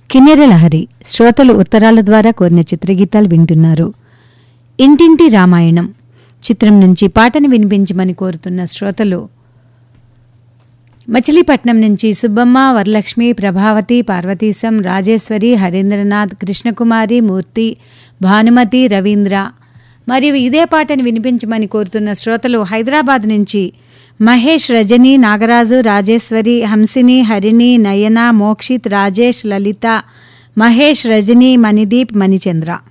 కిన్నెర లహరి శ్రోతలు ఉత్తరాల ద్వారా కోరిన చిత్రగీతాలు వింటున్నారు ఇంటింటి రామాయణం చిత్రం నుంచి పాటను వినిపించమని కోరుతున్న శ్రోతలు మచిలీపట్నం నుంచి సుబ్బమ్మ వరలక్ష్మి ప్రభావతి పార్వతీశం రాజేశ్వరి హరీంద్రనాథ్ కృష్ణకుమారి మూర్తి భానుమతి రవీంద్ర మరియు ఇదే పాటను వినిపించమని కోరుతున్న శ్రోతలు హైదరాబాద్ నుంచి మహేష్ రజని నాగరాజు రాజేశ్వరి హంసిని హరిణి నయన మోక్షిత్ రాజేష్ లలిత మహేష్ రజని మణిదీప్ మణిచంద్ర